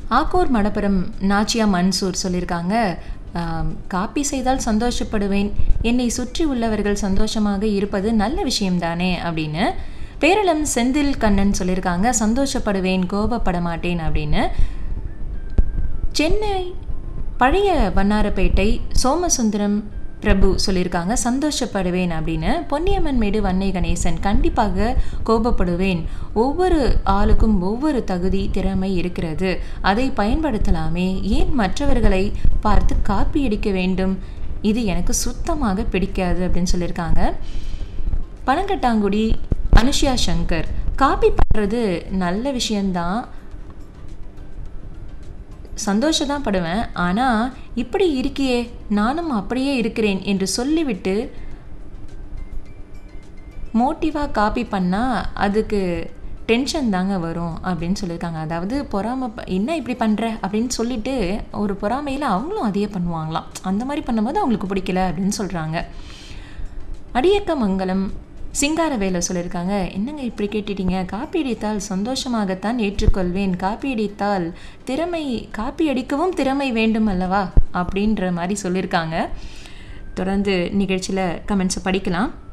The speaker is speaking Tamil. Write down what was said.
ஆக்கூர் மடப்புரம் நாச்சியா மன்சூர் சொல்லியிருக்காங்க ஆம், காப்பி செய்தால் சந்தோஷப்படுவேன் என்னை சுற்றி உள்ளவர்கள் சந்தோஷமாக இருப்பது நல்ல விஷயம்தானே அப்படின்னு பேரளம் செந்தில் கண்ணன் சொல்லியிருக்காங்க சந்தோஷப்படுவேன் கோபப்பட மாட்டேன் அப்படின்னு சென்னை பழைய வண்ணாரப்பேட்டை சோமசுந்தரம் பிரபு சொல்லியிருக்காங்க சந்தோஷப்படுவேன் அப்படின்னு பொன்னியம்மன் மேடு வன்னை கணேசன் கண்டிப்பாக கோபப்படுவேன் ஒவ்வொரு ஆளுக்கும் ஒவ்வொரு தகுதி திறமை இருக்கிறது அதை பயன்படுத்தலாமே ஏன் மற்றவர்களை பார்த்து காப்பி அடிக்க வேண்டும் இது எனக்கு சுத்தமாக பிடிக்காது அப்படின்னு சொல்லியிருக்காங்க பனங்கட்டாங்குடி அனுஷ்யா சங்கர் காப்பி பண்ணுறது நல்ல விஷயந்தான் சந்தோஷம் தான் படுவேன் ஆனால் இப்படி இருக்கியே நானும் அப்படியே இருக்கிறேன் என்று சொல்லிவிட்டு மோட்டிவாக காப்பி பண்ணால் அதுக்கு டென்ஷன் தாங்க வரும் அப்படின்னு சொல்லியிருக்காங்க அதாவது பொறாமை ப- என்ன இப்படி பண்ணுற அப்படின்னு சொல்லிட்டு ஒரு பொறாமையில் அவங்களும் அதையே பண்ணுவாங்களாம் அந்த மாதிரி பண்ணும்போது அவங்களுக்கு பிடிக்கல அப்படின்னு சொல்கிறாங்க அடியக்க மங்கலம் சிங்காரவேலை சொல்லியிருக்காங்க என்னங்க இப்படி கேட்டுட்டீங்க காப்பி அடித்தால் சந்தோஷமாகத்தான் ஏற்றுக்கொள்வேன் காப்பி அடித்தால் திறமை காப்பி அடிக்கவும் திறமை வேண்டும் அல்லவா அப்படின்ற மாதிரி சொல்லியிருக்காங்க தொடர்ந்து நிகழ்ச்சியில் கமெண்ட்ஸை படிக்கலாம்